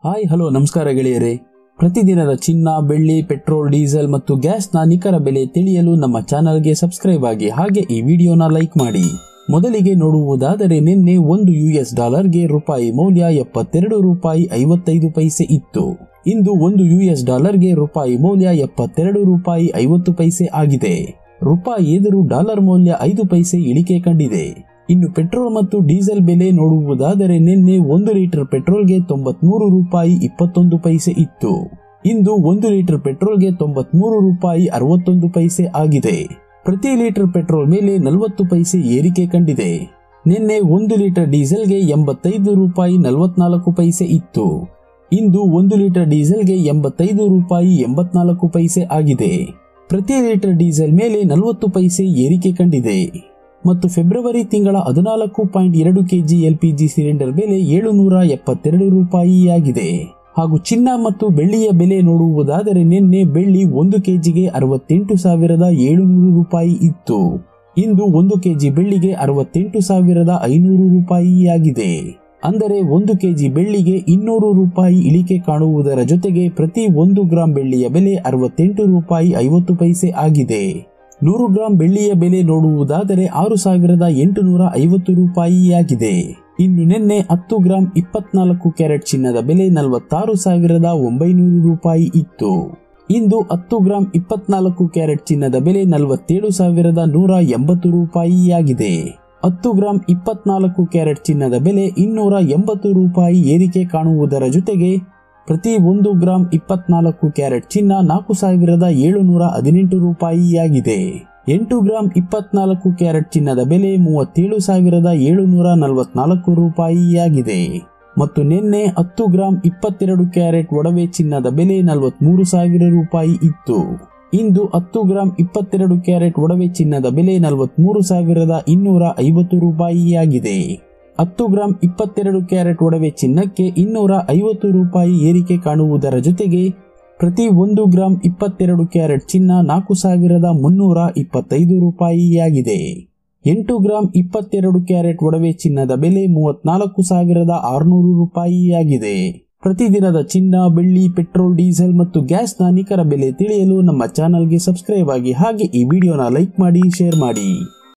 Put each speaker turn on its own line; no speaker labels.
hi hello ನಮಸ್ಕಾರ ಗೆಳೆಯರೇ ಪ್ರತಿದಿನದ ಚಿನ್ನ ಬೆಳ್ಳಿ ಪೆಟ್ರೋಲ್ ಡೀಸೆಲ್ ಮತ್ತು ಗ್ಯಾಸ್ನ ನಿಖರ ಬೆಲೆ ತಿಳಿಯಲು ನಮ್ಮ ಚಾನಲ್ಗೆ ಸಬ್ಸ್ಕ್ರೈಬ್ ಆಗಿ ಹಾಗೆ ಈ ವಿಡಿಯೋನ ಲೈಕ್ ಮಾಡಿ ಮೊದಲಿಗೆ ನೋಡುವುದಾದರೆ ನಿನ್ನೆ ಒಂದು ಯುಎಸ್ ಡಾಲರ್ಗೆ ರೂಪಾಯಿ ಮೌಲ್ಯ ಎಪ್ಪತ್ತೆರಡು ರೂಪಾಯಿ ಐವತ್ತೈದು ಪೈಸೆ ಇತ್ತು ಇಂದು ಒಂದು ಯುಎಸ್ ಡಾಲರ್ಗೆ ರೂಪಾಯಿ ಮೌಲ್ಯ ಎಪ್ಪತ್ತೆರಡು ರೂಪಾಯಿ ಐವತ್ತು ಪೈಸೆ ಆಗಿದೆ ರೂಪಾಯಿ ಎದುರು ಡಾಲರ್ ಮೌಲ್ಯ ಐದು ಪೈಸೆ ಇಳಿಕೆ ಕಂಡಿದೆ ಇನ್ನು ಪೆಟ್ರೋಲ್ ಮತ್ತು ಡೀಸೆಲ್ ಬೆಲೆ ನೋಡುವುದಾದರೆ ನಿನ್ನೆ ಒಂದು ಲೀಟರ್ ಪೆಟ್ರೋಲ್ಗೆ ತೊಂಬತ್ಮೂರು ರೂಪಾಯಿ ಇಪ್ಪತ್ತೊಂದು ಪೈಸೆ ಇತ್ತು ಇಂದು ಒಂದು ಲೀಟರ್ ಪೆಟ್ರೋಲ್ಗೆ ತೊಂಬತ್ಮೂರು ರೂಪಾಯಿ ಅರವತ್ತೊಂದು ಪೈಸೆ ಆಗಿದೆ ಪ್ರತಿ ಲೀಟರ್ ಪೆಟ್ರೋಲ್ ಮೇಲೆ ನಲವತ್ತು ಪೈಸೆ ಏರಿಕೆ ಕಂಡಿದೆ ನಿನ್ನೆ ಒಂದು ಲೀಟರ್ ಡೀಸೆಲ್ಗೆ ಎಂಬತ್ತೈದು ರೂಪಾಯಿ ನಲವತ್ನಾಲ್ಕು ಪೈಸೆ ಇತ್ತು ಇಂದು ಒಂದು ಲೀಟರ್ ಡೀಸೆಲ್ಗೆ ಎಂಬತ್ತೈದು ರೂಪಾಯಿ ಎಂಬತ್ನಾಲ್ಕು ಪೈಸೆ ಆಗಿದೆ ಪ್ರತಿ ಲೀಟರ್ ಡೀಸೆಲ್ ಮೇಲೆ ನಲವತ್ತು ಪೈಸೆ ಏರಿಕೆ ಕಂಡಿದೆ ಮತ್ತು ಫೆಬ್ರವರಿ ತಿಂಗಳ ಹದಿನಾಲ್ಕು ಪಾಯಿಂಟ್ ಎರಡು ಕೆಜಿ ಎಲ್ಪಿಜಿ ಸಿಲಿಂಡರ್ ಬೆಲೆ ಏಳುನೂರ ಎಪ್ಪತ್ತೆರಡು ರೂಪಾಯಿಯಾಗಿದೆ ಹಾಗೂ ಚಿನ್ನ ಮತ್ತು ಬೆಳ್ಳಿಯ ಬೆಲೆ ನೋಡುವುದಾದರೆ ನಿನ್ನೆ ಬೆಳ್ಳಿ ಒಂದು ಕೆಜಿಗೆ ಅರವತ್ತೆಂಟು ಸಾವಿರದ ಏಳುನೂರು ರೂಪಾಯಿ ಇತ್ತು ಇಂದು ಒಂದು ಕೆಜಿ ಬೆಳ್ಳಿಗೆ ಅರವತ್ತೆಂಟು ಸಾವಿರದ ಐನೂರು ರೂಪಾಯಿಯಾಗಿದೆ ಅಂದರೆ ಒಂದು ಕೆಜಿ ಬೆಳ್ಳಿಗೆ ಇನ್ನೂರು ರೂಪಾಯಿ ಇಳಿಕೆ ಕಾಣುವುದರ ಜೊತೆಗೆ ಪ್ರತಿ ಒಂದು ಗ್ರಾಂ ಬೆಳ್ಳಿಯ ಬೆಲೆ ಅರವತ್ತೆಂಟು ರೂಪಾಯಿ ಐವತ್ತು ಪೈಸೆ ಆಗಿದೆ ನೂರು ಗ್ರಾಂ ಬೆಳ್ಳಿಯ ಬೆಲೆ ನೋಡುವುದಾದರೆ ಆರು ಸಾವಿರದ ಎಂಟುನೂರ ಐವತ್ತು ರೂಪಾಯಿಯಾಗಿದೆ ಇನ್ನು ನಿನ್ನೆ ಹತ್ತು ಗ್ರಾಂ ಇಪ್ಪತ್ನಾಲ್ಕು ಕ್ಯಾರೆಟ್ ಚಿನ್ನದ ಬೆಲೆ ನಲವತ್ತಾರು ಸಾವಿರದ ಒಂಬೈನೂರು ರೂಪಾಯಿ ಇತ್ತು ಇಂದು ಹತ್ತು ಗ್ರಾಂ ಇಪ್ಪತ್ನಾಲ್ಕು ಕ್ಯಾರೆಟ್ ಚಿನ್ನದ ಬೆಲೆ ನಲವತ್ತೇಳು ಸಾವಿರದ ನೂರ ಎಂಬತ್ತು ರೂಪಾಯಿಯಾಗಿದೆ ಹತ್ತು ಗ್ರಾಂ ಇಪ್ಪತ್ನಾಲ್ಕು ಕ್ಯಾರೆಟ್ ಚಿನ್ನದ ಬೆಲೆ ಇನ್ನೂರ ಎಂಬತ್ತು ರೂಪಾಯಿ ಏರಿಕೆ ಕಾಣುವುದರ ಜೊತೆಗೆ ಪ್ರತಿ ಒಂದು ಗ್ರಾಂ ಇಪ್ಪತ್ನಾಲ್ಕು ಕ್ಯಾರೆಟ್ ಚಿನ್ನ ನಾಲ್ಕು ಸಾವಿರದ ಏಳುನೂರ ಹದಿನೆಂಟು ರೂಪಾಯಿಯಾಗಿದೆ ಎಂಟು ಗ್ರಾಂ ಇಪ್ಪತ್ನಾಲ್ಕು ಕ್ಯಾರೆಟ್ ಚಿನ್ನದ ಬೆಲೆ ಮೂವತ್ತೇಳು ಸಾವಿರದ ಏಳುನೂರ ನಲವತ್ನಾಲ್ಕು ರೂಪಾಯಿಯಾಗಿದೆ ಮತ್ತು ನಿನ್ನೆ ಹತ್ತು ಗ್ರಾಂ ಇಪ್ಪತ್ತೆರಡು ಕ್ಯಾರೆಟ್ ಒಡವೆ ಚಿನ್ನದ ಬೆಲೆ ನಲವತ್ಮೂರು ಸಾವಿರ ರೂಪಾಯಿ ಇತ್ತು ಇಂದು ಹತ್ತು ಗ್ರಾಂ ಇಪ್ಪತ್ತೆರಡು ಕ್ಯಾರೆಟ್ ಒಡವೆ ಚಿನ್ನದ ಬೆಲೆ ನಲವತ್ಮೂರು ಸಾವಿರದ ಇನ್ನೂರ ಐವತ್ತು ರೂಪಾಯಿಯಾಗಿದೆ ಹತ್ತು ಗ್ರಾಂ ಇಪ್ಪತ್ತೆರಡು ಕ್ಯಾರೆಟ್ ಒಡವೆ ಚಿನ್ನಕ್ಕೆ ಇನ್ನೂರ ಐವತ್ತು ರೂಪಾಯಿ ಏರಿಕೆ ಕಾಣುವುದರ ಜೊತೆಗೆ ಪ್ರತಿ ಒಂದು ಗ್ರಾಂ ಇಪ್ಪತ್ತೆರಡು ಕ್ಯಾರೆಟ್ ಚಿನ್ನ ನಾಲ್ಕು ಸಾವಿರದ ಮುನ್ನೂರ ಇಪ್ಪತ್ತೈದು ರೂಪಾಯಿಯಾಗಿದೆ ಎಂಟು ಗ್ರಾಂ ಇಪ್ಪತ್ತೆರಡು ಕ್ಯಾರೆಟ್ ಒಡವೆ ಚಿನ್ನದ ಬೆಲೆ ಮೂವತ್ನಾಲ್ಕು ಸಾವಿರದ ಆರುನೂರು ರೂಪಾಯಿಯಾಗಿದೆ ಪ್ರತಿದಿನದ ಚಿನ್ನ ಬೆಳ್ಳಿ ಪೆಟ್ರೋಲ್ ಡೀಸೆಲ್ ಮತ್ತು ಗ್ಯಾಸ್ನ ನಿಖರ ಬೆಲೆ ತಿಳಿಯಲು ನಮ್ಮ ಚಾನಲ್ಗೆ ಸಬ್ಸ್ಕ್ರೈಬ್ ಆಗಿ ಹಾಗೆ ಈ ವಿಡಿಯೋನ ಲೈಕ್ ಮಾಡಿ ಶೇರ್ ಮಾಡಿ